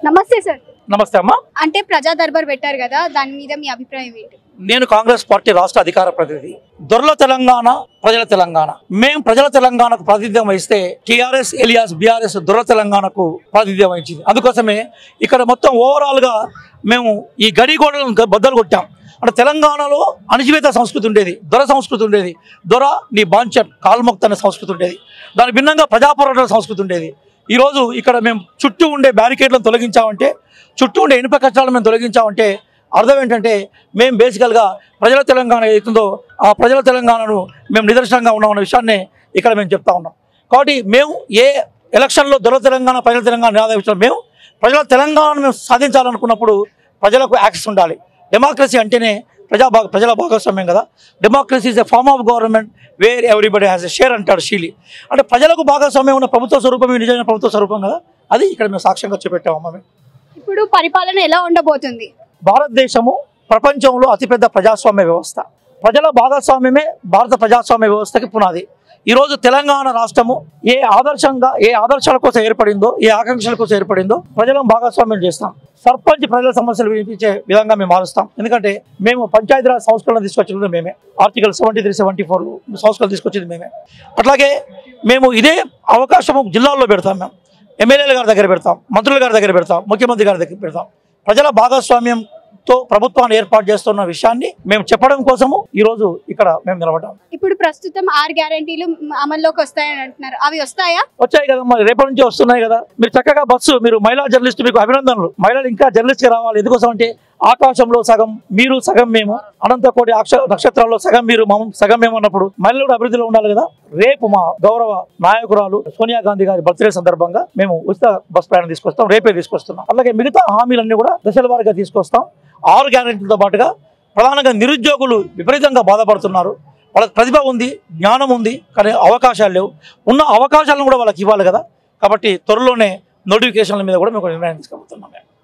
నమస్తే సార్ నమస్తే అమ్మా అంటే ప్రజా దర్బార్ పెట్టారు కదా దాని మీద మీ అభిప్రాయం ఏంటి నేను కాంగ్రెస్ పార్టీ రాష్ట్ర అధికార ప్రతినిధి దొరల తెలంగాణ ప్రజల తెలంగాణ మేం ప్రజల తెలంగాణకు ప్రాతినిధ్యం వహిస్తే టీఆర్ఎస్ ఎలియాస్ బీఆర్ఎస్ దొరల తెలంగాణకు ప్రాతినిధ్యం వహించింది అందుకోసమే ఇక్కడ మొత్తం ఓవరాల్ గా మేము ఈ గడిగోడలను గ- బద్దలు కొట్టాం అంటే తెలంగాణలో అణచివేత సంస్కృతి ఉండేది దొర సంస్కృతి ఉండేది దొర నీ బాంచట్ కాల్మొక్త అనే సంస్కృతి ఉండేది దాని భిన్నంగా ప్రజాపోరాట సంస్కృతి ఉండేది ఈరోజు ఇక్కడ మేము చుట్టూ ఉండే బ్యారికేడ్లను తొలగించామంటే చుట్టూ ఉండే ఇనుప కష్టాలను మేము తొలగించామంటే అర్థం ఏంటంటే మేము బేసికల్గా ప్రజల తెలంగాణ ఏతుందో ఆ ప్రజల తెలంగాణను మేము నిదర్శనంగా ఉన్నామన్న విషయాన్ని ఇక్కడ మేము చెప్తా ఉన్నాం కాబట్టి మేము ఏ ఎలక్షన్లో దొర తెలంగాణ ప్రజల తెలంగాణ నినాదించడం మేము ప్రజల తెలంగాణను మేము సాధించాలనుకున్నప్పుడు ప్రజలకు యాక్సెస్ ఉండాలి డెమోక్రసీ అంటేనే ప్రజా భాగ ప్రజల భాగస్వామ్యం కదా democracy is a form of government where everybody has a share అంటాడు షీలి అంటే ప్రజలకు భాగస్వామ్యం ఉన్న ప్రభుత్వ స్వరూపమే నిజమైన ప్రభుత్వ స్వరూపం కదా అది ఇక్కడ మేము సాక్ష్యంగా చూపెట్టామమ్మ మేము ఇప్పుడు పరిపాలన ఎలా ఉండబోతుంది భారతదేశము ప్రపంచంలో అతిపెద్ద ప్రజాస్వామ్య వ్యవస్థ ప్రజల భాగస్వామ్యమే భారత ప్రజాస్వామ్య వ్యవస్థకి పునాది ఈరోజు తెలంగాణ రాష్ట్రము ఏ ఆదర్శంగా ఏ ఆదర్శాల కోసం ఏర్పడిందో ఏ ఆకాంక్షల కోసం ఏర్పడిందో ప్రజలను భాగస్వామ్యం చేస్తాం సర్పంచ్ ప్రజల సమస్యలు వినిపించే విధంగా మేము మారుస్తాం ఎందుకంటే మేము పంచాయతీరాజ్ సంస్కరణ తీసుకొచ్చింది మేమే article seventy three seventy four సంస్కరణ తీసుకొచ్చింది మేమే అట్లాగే మేము ఇదే అవకాశము జిల్లాల్లో పెడతాం మేము ఎమ్మెల్యేల గారి దగ్గర పెడతాం మంత్రుల గారి దగ్గర పెడతాం ముఖ్యమంత్రి గారి దగ్గర పెడతాం ప్రజల భాగస్వామ్యంతో ప్రభుత్వాన్ని ఏర్పాటు చేస్తున్న విషయాన్ని మేము చెప్పడం కోసము ఈ రోజు ఇక్కడ మేము నిలబడ్డాం ఇప్పుడు ప్రస్తుతం ఆరు గ్యారంటీలు అమల్లోకి వస్తాయని అంటున్నారు అవి వస్తాయా వచ్చాయి కదా మరి రేపటి నుంచి వస్తున్నాయి కదా మీరు చక్కగా బస్సు మీరు మహిళా జర్నలిస్ట్ మీకు అభినందనలు మహిళలు ఇంకా జర్నలిస్ట్ గా రావాలి ఎందుకోసం అంటే ఆకాశంలో సగం మీరు సగం మేము అనంత కోటి అక్ష- నక్షత్రాల్లో సగం మీరు మమ సగం మేము అన్నప్పుడు మహిళలు కూడా అభివృద్ధిలో ఉండాలి కదా రేపు మా గౌరవ నాయకురాలు సోనియా గాంధీ గారి బర్త్డే సందర్భంగా మేము ఉచిత బస్ ప్రయాణం తీసుకొస్తాం రేపే తీసుకొస్తున్నాం అలాగే మిగతా హామీలన్నీ కూడా దశల వారీగా తీసుకొస్తాం ఆరు గ్యారెంటీలతో పాటుగా ప్రధానంగా నిరుద్యోగులు విపరీతంగా బాధపడుతున్నారు వాళ్ళకి ప్రతిభ ఉంది జ్ఞానం ఉంది కానీ అవకాశాలు లేవు ఉన్న అవకాశాలను కూడా వాళ్ళకి ఇవ్వాలి కదా కాబట్టి త్వరలోనే నోటిఫికేషన్ల మీద కూడా మేము ఒక నిర్ణయం తీసుకోబోతున్నాం